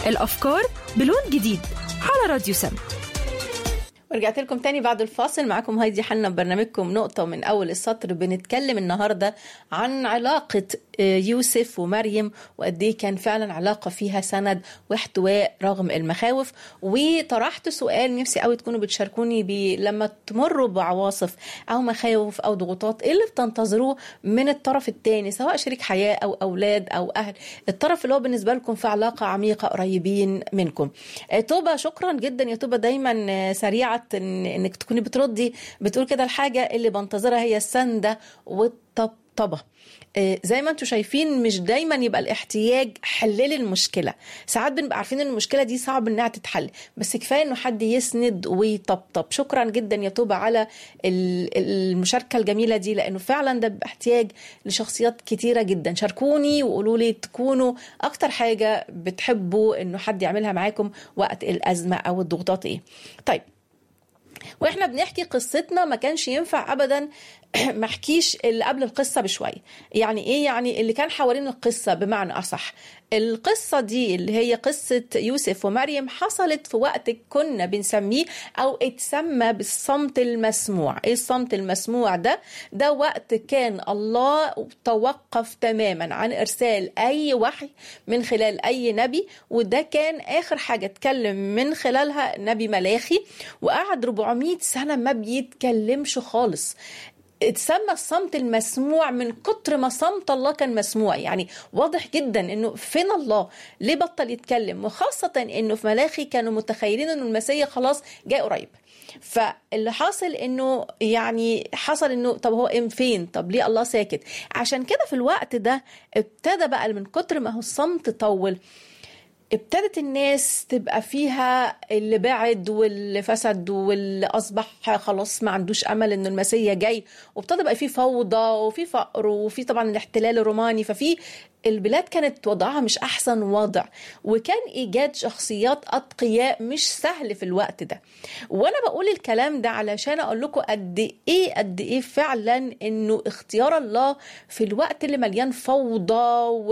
الأفكار بلون جديد على راديو سم ورجعت لكم تاني بعد الفاصل معاكم هايدي حنا ببرنامجكم نقطة من أول السطر بنتكلم النهاردة عن علاقة يوسف ومريم وقد ايه كان فعلا علاقة فيها سند واحتواء رغم المخاوف وطرحت سؤال نفسي قوي تكونوا بتشاركوني بيه لما تمروا بعواصف أو مخاوف أو ضغوطات ايه اللي بتنتظروه من الطرف التاني سواء شريك حياة أو أولاد أو أهل الطرف اللي هو بالنسبة لكم في علاقة عميقة قريبين منكم توبة شكرا جدا يا توبة دايما سريعة إن انك تكوني بتردي بتقول كده الحاجه اللي بنتظرها هي السنده والطبطبه زي ما انتم شايفين مش دايما يبقى الاحتياج حلل المشكله ساعات بنبقى عارفين ان المشكله دي صعب انها تتحل بس كفايه انه حد يسند ويطبطب شكرا جدا يا توبه على المشاركه الجميله دي لانه فعلا ده احتياج لشخصيات كتيره جدا شاركوني وقولوا لي تكونوا اكتر حاجه بتحبوا انه حد يعملها معاكم وقت الازمه او الضغوطات ايه طيب واحنا بنحكي قصتنا ما كانش ينفع ابدا ما احكيش اللي قبل القصه بشويه يعني ايه يعني اللي كان حوالين القصه بمعنى اصح القصة دي اللي هي قصة يوسف ومريم حصلت في وقت كنا بنسميه أو اتسمى بالصمت المسموع إيه الصمت المسموع ده؟ ده وقت كان الله توقف تماما عن إرسال أي وحي من خلال أي نبي وده كان آخر حاجة اتكلم من خلالها نبي ملاخي وقعد 400 سنة ما بيتكلمش خالص اتسمى الصمت المسموع من كتر ما صمت الله كان مسموع يعني واضح جدا انه فين الله ليه بطل يتكلم وخاصة انه في ملاخي كانوا متخيلين انه المسيح خلاص جاء قريب فاللي حاصل انه يعني حصل انه طب هو ام فين طب ليه الله ساكت عشان كده في الوقت ده ابتدى بقى من كتر ما هو الصمت طول ابتدت الناس تبقى فيها اللي بعد واللي فسد واللي اصبح خلاص ما عندوش امل ان المسيح جاي وابتدى بقى في فوضى وفي فقر وفي طبعا الاحتلال الروماني ففي البلاد كانت وضعها مش احسن وضع وكان ايجاد شخصيات اتقياء مش سهل في الوقت ده وانا بقول الكلام ده علشان اقول لكم قد ايه قد ايه فعلا انه اختيار الله في الوقت اللي مليان فوضى و...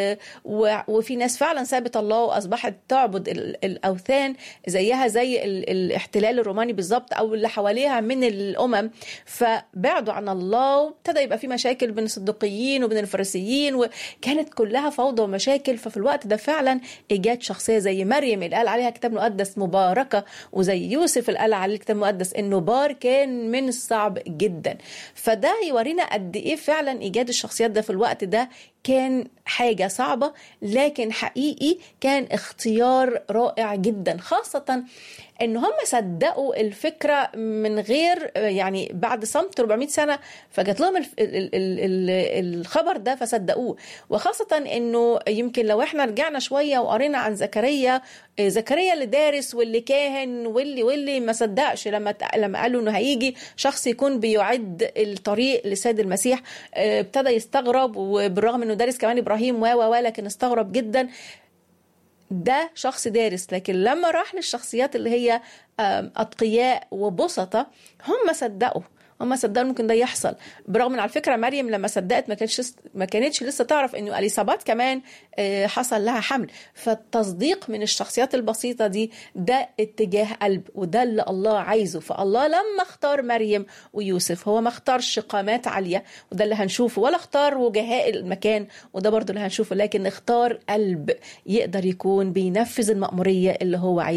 و... وفي ناس فعلا سابت الله واصبحت تعبد الاوثان زيها زي ال... الاحتلال الروماني بالظبط او اللي حواليها من الامم فبعدوا عن الله وابتدى يبقى في مشاكل بين الصدقيين وبين الفريسيين وكانت كانت كلها فوضى ومشاكل ففي الوقت ده فعلا ايجاد شخصيه زي مريم اللي قال عليها كتاب مقدس مباركه وزي يوسف اللي قال عليه الكتاب المقدس انه بار كان من الصعب جدا فده يورينا قد ايه فعلا ايجاد الشخصيات ده في الوقت ده كان حاجة صعبة لكن حقيقي كان اختيار رائع جدا خاصة ان هم صدقوا الفكرة من غير يعني بعد صمت 400 سنة فجات لهم ال ال ال الخبر ده فصدقوه وخاصة انه يمكن لو احنا رجعنا شوية وقرينا عن زكريا زكريا اللي دارس واللي كاهن واللي واللي ما صدقش لما لما قالوا انه هيجي شخص يكون بيعد الطريق لسيد المسيح ابتدى يستغرب وبالرغم انه دارس كمان ابراهيم و و لكن استغرب جدا ده شخص دارس لكن لما راح للشخصيات اللي هي اتقياء وبسطة هم صدقوا هم صدقوا ممكن ده يحصل برغم ان على فكره مريم لما صدقت ما كانتش ما كانتش لسه تعرف انه اليصابات كمان حصل لها حمل فالتصديق من الشخصيات البسيطه دي ده اتجاه قلب وده اللي الله عايزه فالله لما اختار مريم ويوسف هو ما اختارش قامات عاليه وده اللي هنشوفه ولا اختار وجهاء المكان وده برضه اللي هنشوفه لكن اختار قلب يقدر يكون بينفذ المأموريه اللي هو عايزها